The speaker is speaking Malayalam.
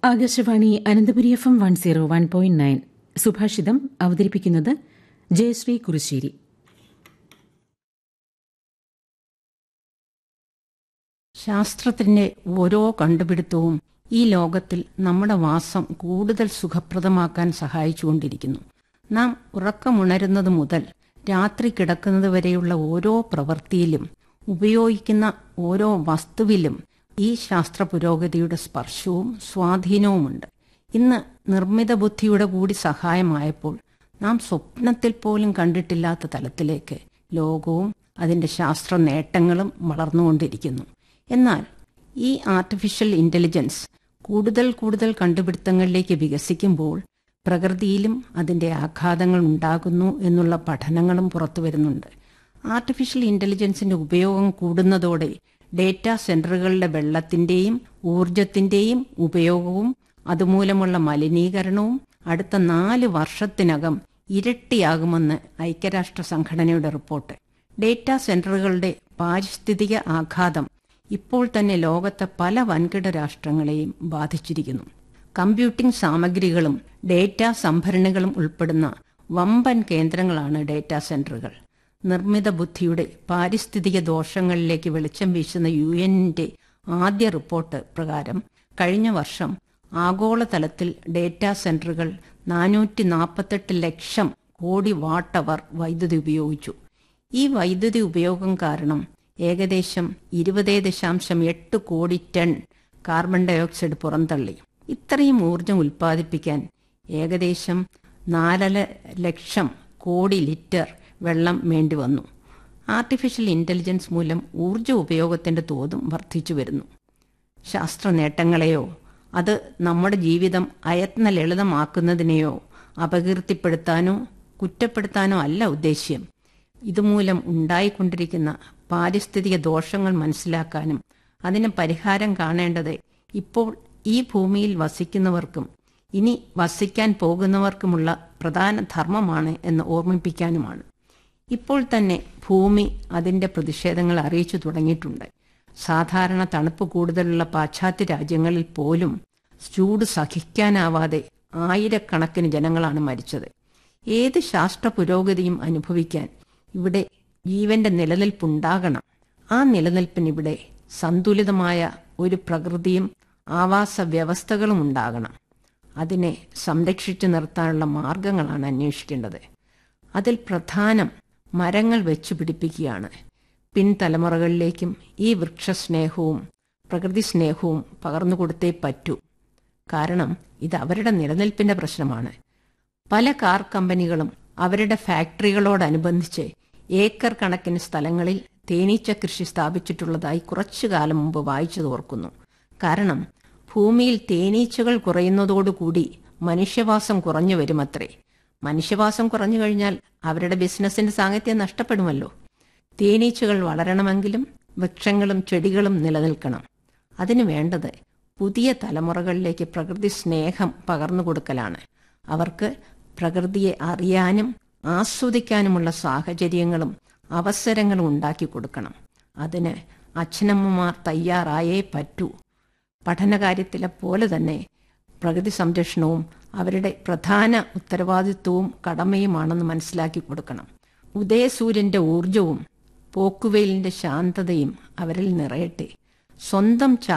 Akashvani Ananthapuri F M one zero one point nine സുഭാഷിതം അവതരിപ്പിക്കുന്നത് ജയശ്രീ കുറുശ്ശേരി ശാസ്ത്രത്തിന്റെ ഓരോ കണ്ടുപിടുത്തവും ഈ ലോകത്തിൽ നമ്മുടെ വാസം കൂടുതൽ സുഖപ്രദമാക്കാൻ സഹായിച്ചുകൊണ്ടിരിക്കുന്നു നാം ഉറക്കമുണരുന്നത് മുതൽ രാത്രി കിടക്കുന്നത് വരെയുള്ള ഓരോ പ്രവൃത്തിയിലും ഉപയോഗിക്കുന്ന ഓരോ വസ്തുവിലും ഈ ശാസ്ത്ര പുരോഗതിയുടെ സ്പർശവും സ്വാധീനവുമുണ്ട് ഇന്ന് നിർമ്മിത ബുദ്ധിയുടെ കൂടി സഹായമായപ്പോൾ നാം സ്വപ്നത്തിൽ പോലും കണ്ടിട്ടില്ലാത്ത തലത്തിലേക്ക് ലോകവും അതിന്റെ ശാസ്ത്ര നേട്ടങ്ങളും വളർന്നുകൊണ്ടിരിക്കുന്നു എന്നാൽ ഈ ആർട്ടിഫിഷ്യൽ ഇന്റലിജൻസ് കൂടുതൽ കൂടുതൽ കണ്ടുപിടുത്തങ്ങളിലേക്ക് വികസിക്കുമ്പോൾ പ്രകൃതിയിലും അതിന്റെ ആഘാതങ്ങൾ ഉണ്ടാകുന്നു എന്നുള്ള പഠനങ്ങളും പുറത്തു വരുന്നുണ്ട് ആർട്ടിഫിഷ്യൽ ഇന്റലിജൻസിന്റെ ഉപയോഗം കൂടുന്നതോടെ ഡേറ്റാ സെന്ററുകളുടെ വെള്ളത്തിന്റെയും ഊർജത്തിന്റെയും ഉപയോഗവും അതുമൂലമുള്ള മലിനീകരണവും അടുത്ത നാല് വർഷത്തിനകം ഇരട്ടിയാകുമെന്ന് ഐക്യരാഷ്ട്ര സംഘടനയുടെ റിപ്പോർട്ട് ഡേറ്റാ സെന്ററുകളുടെ പാരിസ്ഥിതിക ആഘാതം ഇപ്പോൾ തന്നെ ലോകത്തെ പല വൻകിട രാഷ്ട്രങ്ങളെയും ബാധിച്ചിരിക്കുന്നു കമ്പ്യൂട്ടിംഗ് സാമഗ്രികളും ഡേറ്റാ സംഭരണികളും ഉൾപ്പെടുന്ന വമ്പൻ കേന്ദ്രങ്ങളാണ് ഡേറ്റാ സെന്ററുകൾ നിർമ്മിത ബുദ്ധിയുടെ പാരിസ്ഥിതിക ദോഷങ്ങളിലേക്ക് വെളിച്ചം വീശുന്ന യു എന്നിന്റെ ആദ്യ റിപ്പോർട്ട് പ്രകാരം കഴിഞ്ഞ വർഷം ആഗോളതലത്തിൽ ഡേറ്റാ സെന്ററുകൾ നാനൂറ്റി നാൽപ്പത്തെട്ട് ലക്ഷം കോടി വാട്ട് അവർ വൈദ്യുതി ഉപയോഗിച്ചു ഈ വൈദ്യുതി ഉപയോഗം കാരണം ഏകദേശം ഇരുപത് ദശാംശം എട്ട് കോടി ടൺ കാർബൺ ഡയോക്സൈഡ് പുറന്തള്ളി ഇത്രയും ഊർജം ഉൽപ്പാദിപ്പിക്കാൻ ഏകദേശം നാലര ലക്ഷം കോടി ലിറ്റർ വെള്ളം വേണ്ടി വന്നു ആർട്ടിഫിഷ്യൽ ഇന്റലിജൻസ് മൂലം ഊർജ ഉപയോഗത്തിന്റെ തോതും വർദ്ധിച്ചു വരുന്നു ശാസ്ത്ര നേട്ടങ്ങളെയോ അത് നമ്മുടെ ജീവിതം അയത്ന ലളിതമാക്കുന്നതിനെയോ അപകീർത്തിപ്പെടുത്താനോ കുറ്റപ്പെടുത്താനോ അല്ല ഉദ്ദേശ്യം ഇതുമൂലം ഉണ്ടായിക്കൊണ്ടിരിക്കുന്ന പാരിസ്ഥിതിക ദോഷങ്ങൾ മനസ്സിലാക്കാനും അതിന് പരിഹാരം കാണേണ്ടത് ഇപ്പോൾ ഈ ഭൂമിയിൽ വസിക്കുന്നവർക്കും ഇനി വസിക്കാൻ പോകുന്നവർക്കുമുള്ള പ്രധാന ധർമ്മമാണ് എന്ന് ഓർമ്മിപ്പിക്കാനുമാണ് ഇപ്പോൾ തന്നെ ഭൂമി അതിന്റെ പ്രതിഷേധങ്ങൾ അറിയിച്ചു തുടങ്ങിയിട്ടുണ്ട് സാധാരണ തണുപ്പ് കൂടുതലുള്ള പാശ്ചാത്യ രാജ്യങ്ങളിൽ പോലും ചൂട് സഹിക്കാനാവാതെ ആയിരക്കണക്കിന് ജനങ്ങളാണ് മരിച്ചത് ഏത് ശാസ്ത്ര പുരോഗതിയും അനുഭവിക്കാൻ ഇവിടെ ജീവന്റെ നിലനിൽപ്പുണ്ടാകണം ആ നിലനിൽപ്പിന് ഇവിടെ സന്തുലിതമായ ഒരു പ്രകൃതിയും ആവാസ വ്യവസ്ഥകളും ഉണ്ടാകണം അതിനെ സംരക്ഷിച്ചു നിർത്താനുള്ള മാർഗങ്ങളാണ് അന്വേഷിക്കേണ്ടത് അതിൽ പ്രധാനം മരങ്ങൾ വെച്ചു പിടിപ്പിക്കുകയാണ് പിൻതലമുറകളിലേക്കും ഈ വൃക്ഷസ്നേഹവും പ്രകൃതി സ്നേഹവും പകർന്നു കൊടുത്തേ പറ്റൂ കാരണം ഇത് അവരുടെ നിലനിൽപ്പിന്റെ പ്രശ്നമാണ് പല കാർ കമ്പനികളും അവരുടെ ഫാക്ടറികളോടനുബന്ധിച്ച് ഏക്കർ കണക്കിന് സ്ഥലങ്ങളിൽ തേനീച്ച കൃഷി സ്ഥാപിച്ചിട്ടുള്ളതായി കുറച്ചു കാലം മുമ്പ് വായിച്ചു തോർക്കുന്നു കാരണം ഭൂമിയിൽ തേനീച്ചകൾ കുറയുന്നതോടുകൂടി മനുഷ്യവാസം കുറഞ്ഞു വരുമത്രേ മനുഷ്യവാസം കുറഞ്ഞു കഴിഞ്ഞാൽ അവരുടെ ബിസിനസിന്റെ സാങ്കത്യം നഷ്ടപ്പെടുമല്ലോ തേനീച്ചകൾ വളരണമെങ്കിലും വൃക്ഷങ്ങളും ചെടികളും നിലനിൽക്കണം അതിനു വേണ്ടത് പുതിയ തലമുറകളിലേക്ക് പ്രകൃതി സ്നേഹം പകർന്നു കൊടുക്കലാണ് അവർക്ക് പ്രകൃതിയെ അറിയാനും ആസ്വദിക്കാനുമുള്ള സാഹചര്യങ്ങളും അവസരങ്ങളും ഉണ്ടാക്കി കൊടുക്കണം അതിന് അച്ഛനമ്മമാർ തയ്യാറായേ പറ്റൂ പഠനകാര്യത്തിലെ പോലെ തന്നെ പ്രകൃതി സംരക്ഷണവും അവരുടെ പ്രധാന ഉത്തരവാദിത്വവും കടമയുമാണെന്ന് മനസ്സിലാക്കി കൊടുക്കണം ഉദയസൂര്യന്റെ ഊർജവും പോക്കുവെയിലിന്റെ ശാന്തതയും അവരിൽ നിറയട്ടെ സ്വന്തം